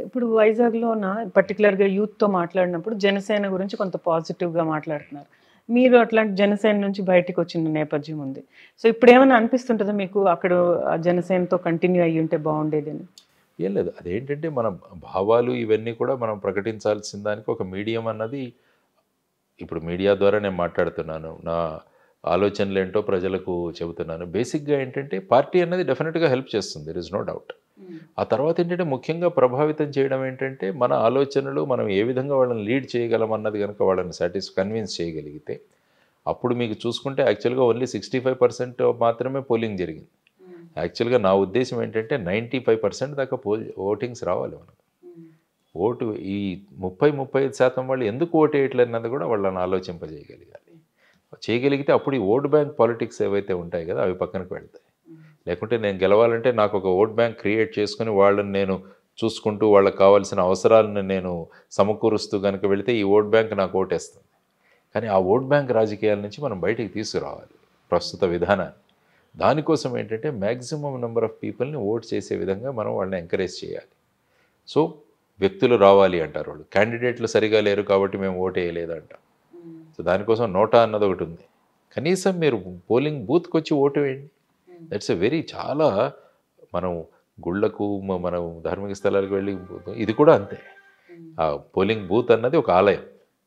ఇప్పుడు వైజాగ్లోన పర్టికులర్గా యూత్తో మాట్లాడినప్పుడు జనసేన గురించి కొంత పాజిటివ్గా మాట్లాడుతున్నారు మీరు అట్లాంటి జనసేన నుంచి బయటకు వచ్చిన నేపథ్యం ఉంది సో ఇప్పుడు ఏమైనా అనిపిస్తుంటుందా మీకు అక్కడ ఆ జనసేనతో కంటిన్యూ అయ్యి ఉంటే బాగుండేది అని ఏం లేదు అదేంటంటే మన భావాలు ఇవన్నీ కూడా మనం ప్రకటించాల్సిన దానికి ఒక మీడియం అన్నది ఇప్పుడు మీడియా ద్వారా నేను మాట్లాడుతున్నాను నా ఆలోచనలు ఏంటో ప్రజలకు చెబుతున్నాను బేసిక్గా ఏంటంటే పార్టీ అన్నది డెఫినెట్గా హెల్ప్ చేస్తుంది దర్ ఇస్ నో డౌట్ ఆ తర్వాత ఏంటంటే ముఖ్యంగా ప్రభావితం చేయడం ఏంటంటే మన ఆలోచనలు మనం ఏ విధంగా వాళ్ళని లీడ్ చేయగలం అన్నది కనుక వాళ్ళని సాటిస్ కన్విన్స్ చేయగలిగితే అప్పుడు మీకు చూసుకుంటే యాక్చువల్గా ఓన్లీ సిక్స్టీ ఫైవ్ పర్సెంట్ మాత్రమే పోలింగ్ జరిగింది యాక్చువల్గా నా ఉద్దేశం ఏంటంటే నైంటీ ఫైవ్ పర్సెంట్ దాకా పోల్ ఓటింగ్స్ రావాలి మనకు ఓటు ఈ ముప్పై ముప్పై ఐదు శాతం వాళ్ళు ఎందుకు ఓటు వేయట్లేదు అన్నది కూడా వాళ్ళని ఆలోచింపజేయగలగాలి చేయగలిగితే అప్పుడు ఈ ఓట్ బ్యాంక్ పాలిటిక్స్ ఏవైతే ఉంటాయి కదా అవి పక్కనకు వెళ్తాయి లేకుంటే నేను గెలవాలంటే నాకు ఒక ఓట్ బ్యాంక్ క్రియేట్ చేసుకుని వాళ్ళని నేను చూసుకుంటూ వాళ్ళకి కావాల్సిన అవసరాలను నేను సమకూరుస్తూ కనుక వెళితే ఈ ఓట్ బ్యాంక్ నాకు ఓటేస్తుంది కానీ ఆ ఓట్ బ్యాంక్ రాజకీయాల నుంచి మనం బయటికి తీసుకురావాలి ప్రస్తుత విధానాన్ని దానికోసం ఏంటంటే మ్యాక్సిమం నెంబర్ ఆఫ్ పీపుల్ని ఓట్ చేసే విధంగా మనం వాళ్ళని ఎంకరేజ్ చేయాలి సో వ్యక్తులు రావాలి అంటారు వాళ్ళు క్యాండిడేట్లు సరిగా లేరు కాబట్టి మేము ఓటు వేయలేదు అంటాం సో దానికోసం నోటా అన్నది ఒకటి ఉంది కనీసం మీరు పోలింగ్ బూత్కి వచ్చి ఓటు వేయండి దట్స్ ఎ వెరీ చాలా మనం గుళ్ళకు మ- మనం ధార్మిక స్థలాలకు వెళ్ళి ఇది కూడా అంతే ఆ పోలింగ్ బూత్ అన్నది ఒక ఆలయం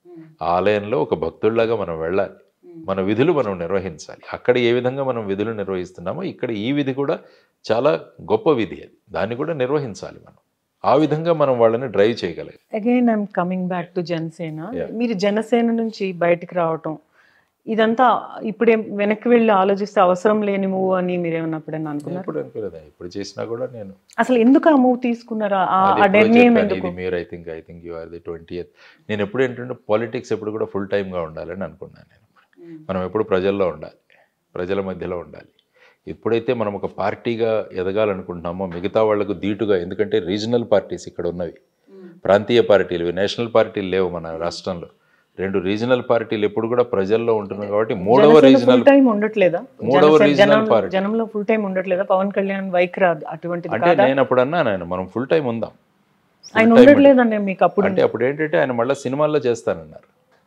ఆ ఆలయంలో ఒక భక్తుల్లాగా మనం వెళ్ళాలి మన విధులు మనం నిర్వహించాలి అక్కడ ఏ విధంగా మనం విధులు నిర్వహిస్తున్నామో ఇక్కడ ఈ విధి కూడా చాలా గొప్ప విధి అది దాన్ని కూడా నిర్వహించాలి మనం ఆ విధంగా మనం వాళ్ళని డ్రైవ్ చేయగలగాలి again I'm coming back to Janasena Yeah. మీరు జనసేన నుంచి బయటికి రావటం ఇదంతా ఇప్పుడే వెనక్కి వెళ్ళి ఆలోచిస్తే అవసరం లేని మూవ్ అని మీరు ఏమన్నా అప్పుడైనా అనుకున్నారు ఇప్పుడు అనుకోలేదు ఇప్పుడు చేసినా కూడా నేను అసలు ఎందుకు ఆ మూవ్ తీసుకున్నారా ఆ- అది ఆ ఎప్పుడో నిర్ణయం చెప్పాను, ఎందుకు ఇది మీరు I think I think you are the twenty నేను ఎప్పుడు ఏంటంటే పాలిటిక్స్ ఎప్పుడు కూడా ఫుల్ టైమ్గా ఉండాలని అనుకున్నాను నేను మనం ఎప్పుడు ప్రజల్లో ఉండాలి ప్రజల మధ్యలో ఉండాలి ఎప్పుడైతే మనం ఒక పార్టీగా ఎదగాలనుకుంటున్నామో మిగతా వాళ్ళకు ధీటుగా ఎందుకంటే రీజనల్ పార్టీస్ ఇక్కడ ఉన్నవి ప్రాంతీయ పార్టీలు ఇవి నేషనల్ పార్టీలు లేవు మన రాష్ట్రంలో రెండు రీజనల్ పార్టీలు ఎప్పుడు కూడా ప్రజల్లో ఉంటున్నాయి కాబట్టి మూడవ రీజనల్ ఫుల్ టైం ఉండట్లేదా మూడవ జనసేన- regional జనం- party. జనంలో ఫుల్ టైం ఉండట్లేదా పవన్ కళ్యాణ్ వైఖరి అటువంటిది అంటే కాదా నేను అప్పుడు అన్నాను ఆయన మనం ఫుల్ టైం ఉందాం ఆయన Full time ఉండట్లేదండి మీకు అప్పుడు అంటే అప్పుడు ఏంటంటే ఆయన మళ్ళీ సినిమాల్లో చేస్తానన్నారు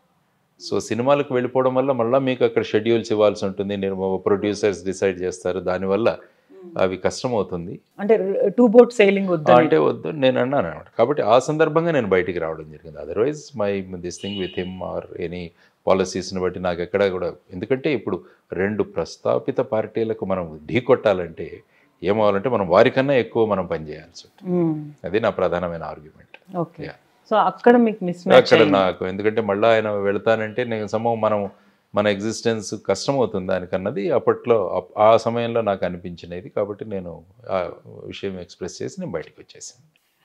సో సినిమాలకు వెళ్ళిపోవడం వల్ల మళ్ళీ మీకు అక్కడ షెడ్యూల్స్ ఇవ్వాల్సి ఉంటుంది నేను ప్రొడ్యూసర్స్ డిసైడ్ చేస్తారు దానివల్ల అవి కష్టం అవుతుంది అంటే టూ బోట్ సెయిలింగ్ వద్దా అంటే వద్దు నేను అన్నాను అనమాట కాబట్టి ఆ సందర్భంగా నేను బయటికి రావడం జరిగింది otherwise my this thing with him or any పాలసీస్ని బట్టి నాకు ఎక్కడ కూడా ఎందుకంటే ఇప్పుడు రెండు ప్రస్తాపిత పార్టీలకు మనం ఢీ కొట్టాలంటే ఏమవ్వాలంటే మనం వారికన్నా ఎక్కువ మనం పనిచేయాల్సి ఉంటుంది అది నా ప్రధానమైన ఆర్గ్యుమెంట్ ఓకే Yeah. సో అక్కడ మీకు మిస్ మ్యాచ్ అక్కడ నాకు ఎందుకంటే మళ్ళీ ఆయన వెళ్తానంటే నేను సమయం మనం మన ఎగ్జిస్టెన్స్ కష్టమవుతుంది దానికన్నది అప్పట్లో అప్- ఆ సమయంలో నాకు అనిపించినది కాబట్టి నేను ఆ విషయం ఎక్స్ప్రెస్ చేసి నేను బయటకు వచ్చేసాను